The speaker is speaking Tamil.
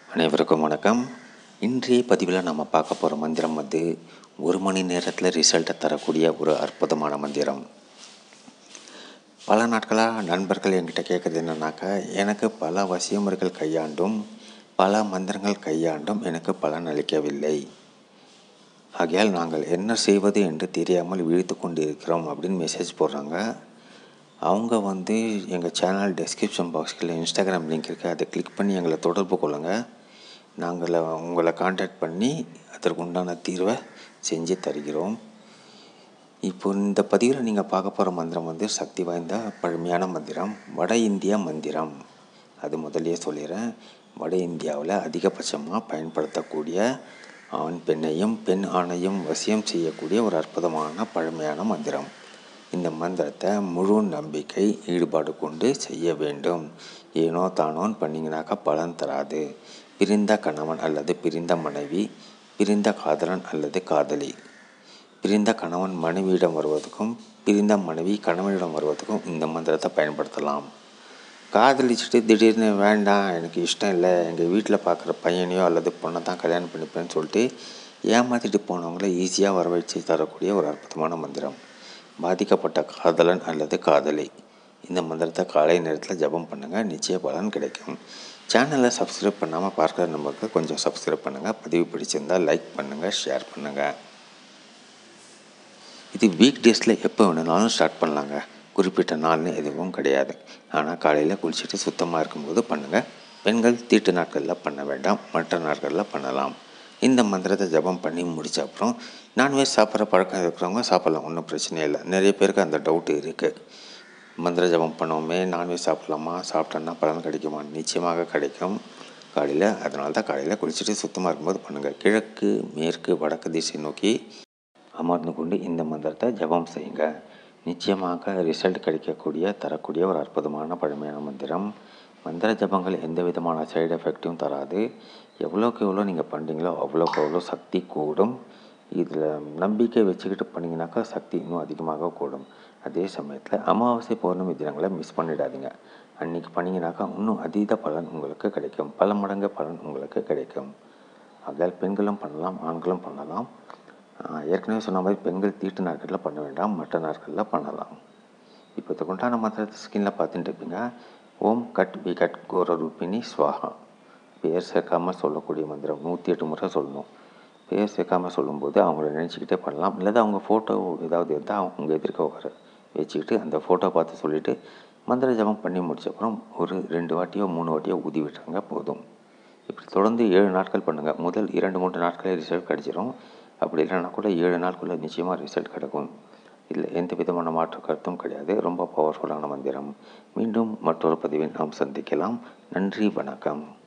அனைவருக்கும் வணக்கம் இன்றைய பதிவில் நம்ம பார்க்க போகிற மந்திரம் வந்து ஒரு மணி நேரத்தில் ரிசல்ட்டை தரக்கூடிய ஒரு அற்புதமான மந்திரம் பல நாட்களாக நண்பர்கள் என்கிட்ட கேட்குறது என்னன்னாக்கா எனக்கு பல வசியமுறைகள் கையாண்டும் பல மந்திரங்கள் கையாண்டும் எனக்கு பலன் அளிக்கவில்லை ஆகையால் நாங்கள் என்ன செய்வது என்று தெரியாமல் விழித்து கொண்டு இருக்கிறோம் அப்படின்னு மெசேஜ் போடுறாங்க அவங்க வந்து எங்கள் சேனல் டெஸ்கிரிப்ஷன் பாக்ஸில் இன்ஸ்டாகிராம் லிங்க் இருக்குது அதை கிளிக் பண்ணி எங்களை தொடர்பு கொள்ளுங்கள் நாங்கள் உங்களை காண்டாக்ட் பண்ணி அதற்கு உண்டான தீர்வை செஞ்சு தருகிறோம் இப்போ இந்த பதிவில் நீங்கள் பார்க்க போகிற மந்திரம் வந்து சக்தி வாய்ந்த பழமையான மந்திரம் வட இந்திய மந்திரம் அது முதலியே சொல்லிடுறேன் வட இந்தியாவில் அதிகபட்சமாக பயன்படுத்தக்கூடிய ஆண் பெண்ணையும் பெண் ஆணையும் வசியம் செய்யக்கூடிய ஒரு அற்புதமான பழமையான மந்திரம் இந்த மந்திரத்தை முழு நம்பிக்கை ஈடுபாடு கொண்டு செய்ய வேண்டும் ஏனோ தானோன்னு பண்ணிங்கனாக்கா பலன் தராது பிரிந்த கணவன் அல்லது பிரிந்த மனைவி பிரிந்த காதலன் அல்லது காதலி பிரிந்த கணவன் மனைவியிடம் வருவதற்கும் பிரிந்த மனைவி கணவனிடம் வருவதற்கும் இந்த மந்திரத்தை பயன்படுத்தலாம் காதலிச்சுட்டு திடீர்னு வேண்டாம் எனக்கு இஷ்டம் இல்லை எங்கள் வீட்டில் பார்க்குற பையனையோ அல்லது பொண்ணை தான் கல்யாணம் பண்ணிப்பேன்னு சொல்லிட்டு ஏமாற்றிட்டு போனவங்கள ஈஸியாக வரவழைச்சு தரக்கூடிய ஒரு அற்புதமான மந்திரம் பாதிக்கப்பட்ட காதலன் அல்லது காதலி இந்த மந்திரத்தை காலை நேரத்தில் ஜபம் பண்ணுங்கள் நிச்சய பலன் கிடைக்கும் சேனலை சப்ஸ்கிரைப் பண்ணாமல் பார்க்குற நமக்கு கொஞ்சம் சப்ஸ்கிரைப் பண்ணுங்கள் பதிவு பிடிச்சிருந்தால் லைக் பண்ணுங்கள் ஷேர் பண்ணுங்கள் இது வீக் டேஸில் எப்போ வேணுனாலும் ஸ்டார்ட் பண்ணலாங்க குறிப்பிட்ட நாள்னு எதுவும் கிடையாது ஆனால் காலையில் குளிச்சுட்டு சுத்தமாக இருக்கும்போது பண்ணுங்கள் பெண்கள் தீட்டு நாட்களில் பண்ண வேண்டாம் மற்ற நாட்களில் பண்ணலாம் இந்த மந்திரத்தை ஜபம் பண்ணி முடித்த அப்புறம் நான்வெஜ் சாப்பிட்ற பழக்கம் இருக்கிறவங்க சாப்பிட்லாம் ஒன்றும் பிரச்சனை இல்லை நிறைய பேருக்கு அந்த டவுட்டு இருக்குது மந்திர ஜபம் பண்ணுவோமே நான்வெஜ் சாப்பிட்லாமா சாப்பிட்டோன்னா பலன் கிடைக்குமா நிச்சயமாக கிடைக்கும் காலையில் அதனால தான் காலையில் குளிச்சுட்டு சுத்தமாக இருக்கும்போது பண்ணுங்கள் கிழக்கு மேற்கு வடக்கு திசை நோக்கி அமர்ந்து கொண்டு இந்த மந்திரத்தை ஜபம் செய்யுங்க நிச்சயமாக ரிசல்ட் கிடைக்கக்கூடிய தரக்கூடிய ஒரு அற்புதமான பழமையான மந்திரம் மந்திர ஜபங்கள் எந்த விதமான சைடு எஃபெக்ட்டும் தராது எவ்வளோக்கு எவ்வளோ நீங்கள் பண்ணுறீங்களோ அவ்வளோக்கு அவ்வளோ சக்தி கூடும் இதில் நம்பிக்கை வச்சுக்கிட்டு பண்ணிங்கனாக்கா சக்தி இன்னும் அதிகமாக கூடும் அதே சமயத்தில் அமாவாசை பௌர்ணமி தினங்களை மிஸ் பண்ணிடாதீங்க அன்றைக்கி பண்ணிங்கனாக்கா இன்னும் அதீத பலன் உங்களுக்கு கிடைக்கும் பல மடங்கு பலன் உங்களுக்கு கிடைக்கும் ஆகையால் பெண்களும் பண்ணலாம் ஆண்களும் பண்ணலாம் ஏற்கனவே சொன்ன மாதிரி பெண்கள் தீட்டு நாட்களில் பண்ண வேண்டாம் மற்ற நாட்களில் பண்ணலாம் இப்போ இதுக்கு உண்டான மந்திரத்தை ஸ்கின்னில் பார்த்துட்டு இருப்பீங்க ஓம் கட் பி கட் கோர ரூபினி ஸ்வாஹா பேர் சேர்க்காமல் சொல்லக்கூடிய மந்திரம் நூற்றி எட்டு முறை சொல்லணும் பேர் சேர்க்காமல் சொல்லும்போது அவங்கள நினச்சிக்கிட்டே பண்ணலாம் இல்லாத அவங்க ஃபோட்டோ ஏதாவது இருந்தால் அவங்க எதிர்க்க உட்கார வச்சுக்கிட்டு அந்த ஃபோட்டோ பார்த்து சொல்லிவிட்டு மந்திர ஜபம் பண்ணி முடிச்ச அப்புறம் ஒரு ரெண்டு வாட்டியோ மூணு வாட்டியோ ஊதி விட்டுறாங்க போதும் இப்படி தொடர்ந்து ஏழு நாட்கள் பண்ணுங்கள் முதல் இரண்டு மூன்று நாட்களே ரிசல்ட் கிடச்சிரும் அப்படி இல்லைன்னா கூட ஏழு நாளுக்குள்ளே நிச்சயமாக ரிசல்ட் கிடைக்கும் இதில் எந்த விதமான மாற்று கருத்தும் கிடையாது ரொம்ப பவர்ஃபுல்லான மந்திரம் மீண்டும் மற்றொரு பதிவில் நாம் சந்திக்கலாம் நன்றி வணக்கம்